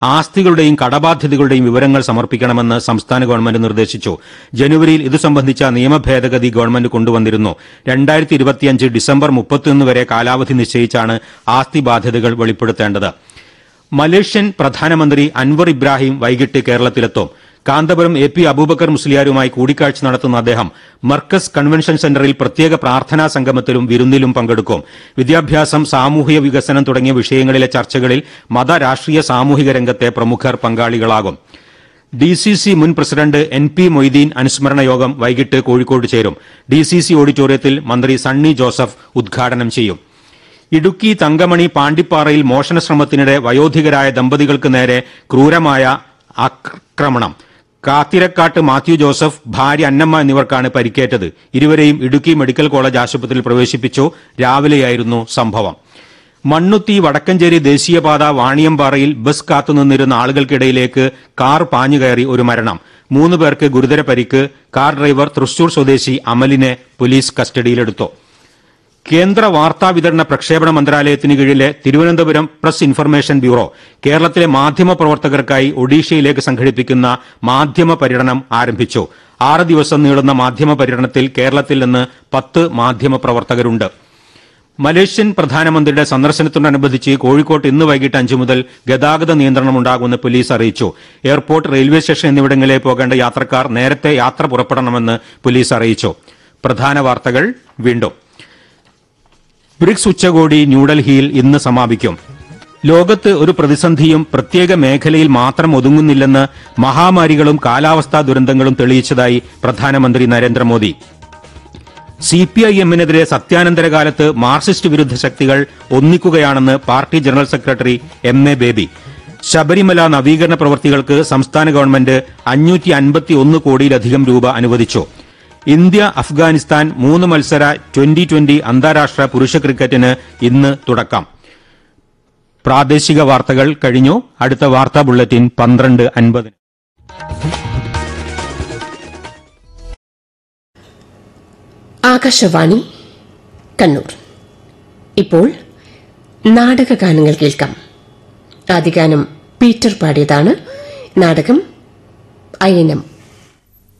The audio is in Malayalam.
ആസ്തികളുടെയും കടബാധ്യതകളുടെയും വിവരങ്ങൾ സമർപ്പിക്കണമെന്ന് സംസ്ഥാന ഗവൺമെന്റ് നിർദ്ദേശിച്ചു ജനുവരിയിൽ ഇതു സംബന്ധിച്ച നിയമ ഭേദഗതി ഗവൺമെന്റ് കൊണ്ടുവന്നിരുന്നു രണ്ടായിരത്തി ഇരുപത്തിയഞ്ച് ഡിസംബർ മുപ്പത്തിയൊന്ന് വരെ കാലാവധി നിശ്ചയിച്ചാണ് ആസ്തി ബാധ്യതകൾ വെളിപ്പെടുത്തേണ്ടത് മലേഷ്യൻ പ്രധാനമന്ത്രി അൻവർ ഇബ്രാഹിം വൈകിട്ട് കേരളത്തിലെത്തും കാന്തപുരം എ പി അബൂബക്കർ മുസ്ലിയാരുമായി കൂടിക്കാഴ്ച നടത്തുന്ന അദ്ദേഹം മർക്കസ് കൺവെൻഷൻ സെന്ററിൽ പ്രത്യേക പ്രാർത്ഥനാ സംഗമത്തിലും വിരുന്നിലും പങ്കെടുക്കും വിദ്യാഭ്യാസം സാമൂഹിക വികസനം തുടങ്ങിയ വിഷയങ്ങളിലെ ചർച്ചകളിൽ മത രാഷ്ട്രീയ സാമൂഹിക രംഗത്തെ പ്രമുഖർ പങ്കാളികളാകും ഡി സി സി മുൻ പ്രസിഡന്റ് എൻ പി മൊയ്തീൻ അനുസ്മരണ യോഗം വൈകിട്ട് കോഴിക്കോട് ചേരും ഡി സി സി ഓഡിറ്റോറിയത്തിൽ മന്ത്രി സണ്ണി ജോസഫ് ഉദ്ഘാടനം ചെയ്യും ഇടുക്കി തങ്കമണി പാണ്ടിപ്പാറയിൽ മോഷണശ്രമത്തിനിടെ വയോധികരായ ദമ്പതികൾക്ക് നേരെ ക്രൂരമായ ആക്രമണം കാത്തിരക്കാട്ട് മാത്യു ജോസഫ് ഭാര്യ അന്നമ്മ എന്നിവർക്കാണ് പരിക്കേറ്റത് ഇരുവരെയും ഇടുക്കി മെഡിക്കൽ കോളേജ് ആശുപത്രിയിൽ പ്രവേശിപ്പിച്ചു രാവിലെയായിരുന്നു സംഭവം മണ്ണുത്തി വടക്കഞ്ചേരി ദേശീയപാത വാണിയമ്പാറയിൽ ബസ് കാത്തുനിന്നിരുന്ന ആളുകൾക്കിടയിലേക്ക് കാർ പാഞ്ഞുകയറി ഒരു മരണം മൂന്ന് പേർക്ക് ഗുരുതര പരിക്ക് കാർ ഡ്രൈവർ തൃശൂർ സ്വദേശി അമലിനെ പോലീസ് കസ്റ്റഡിയിലെടുത്തു കേന്ദ്ര വാർത്താ വിതരണ പ്രക്ഷേപണ മന്ത്രാലയത്തിന് കീഴിലെ തിരുവനന്തപുരം പ്രസ് ഇൻഫർമേഷൻ ബ്യൂറോ കേരളത്തിലെ മാധ്യമ പ്രവർത്തകർക്കായി ഒഡീഷയിലേക്ക് സംഘടിപ്പിക്കുന്ന മാധ്യമ പര്യടനം ആരംഭിച്ചു ആറ് ദിവസം നീളുന്ന മാധ്യമ പര്യടനത്തിൽ കേരളത്തിൽ നിന്ന് പത്ത് മാധ്യമ പ്രവർത്തകരുണ്ട് മലേഷ്യൻ പ്രധാനമന്ത്രിയുടെ സന്ദർശനത്തോടനുബന്ധിച്ച് കോഴിക്കോട്ട് ഇന്ന് വൈകിട്ട് അഞ്ചു മുതൽ ഗതാഗത നിയന്ത്രണമുണ്ടാകുമെന്ന് പോലീസ് അറിയിച്ചു എയർപോർട്ട് റെയിൽവേ സ്റ്റേഷൻ എന്നിവിടങ്ങളിലേക്ക് പോകേണ്ട യാത്രക്കാർ നേരത്തെ യാത്ര പുറപ്പെടണമെന്ന് പോലീസ് അറിയിച്ചു പ്രധാന വാർത്തകൾ വീണ്ടും ബ്രിക്സ് ഉച്ചകോടി ന്യൂഡൽഹിയിൽ ഇന്ന് സമാപിക്കും ലോകത്ത് ഒരു പ്രതിസന്ധിയും പ്രത്യേക മേഖലയിൽ മാത്രം ഒതുങ്ങുന്നില്ലെന്ന് മഹാമാരികളും കാലാവസ്ഥാ ദുരന്തങ്ങളും തെളിയിച്ചതായി പ്രധാനമന്ത്രി നരേന്ദ്രമോദി സിപിഐഎമ്മിനെതിരെ സത്യാനന്തര കാലത്ത് മാർക്സിസ്റ്റ് വിരുദ്ധ ശക്തികൾ ഒന്നിക്കുകയാണെന്ന് party general secretary M A Baby Sabarimala നവീകരണ പ്രവൃത്തികൾക്ക് സംസ്ഥാന ഗവൺമെന്റ് അഞ്ഞൂറ്റി അൻപത്തിയൊന്ന് കോടിയിലധികം രൂപ അനുവദിച്ചു ഇന്ത്യ അഫ്ഗാനിസ്ഥാൻ മൂന്ന് മത്സര ട്വന്റി ട്വന്റി അന്താരാഷ്ട്ര പുരുഷ ക്രിക്കറ്റിന് ഇന്ന് തുടക്കം പ്രാദേശിക വാർത്തകൾ കഴിഞ്ഞു അടുത്ത വാർത്താ ബുള്ളറ്റിൻ പന്ത്രണ്ട് അൻപതിന് ആകാശവാണി കണ്ണൂർ ഇപ്പോൾ നാടകഗാനങ്ങൾ കേൾക്കാം ആദ്യഗാനം പീറ്റർ പാടിയതാണ് നാടകം അയനം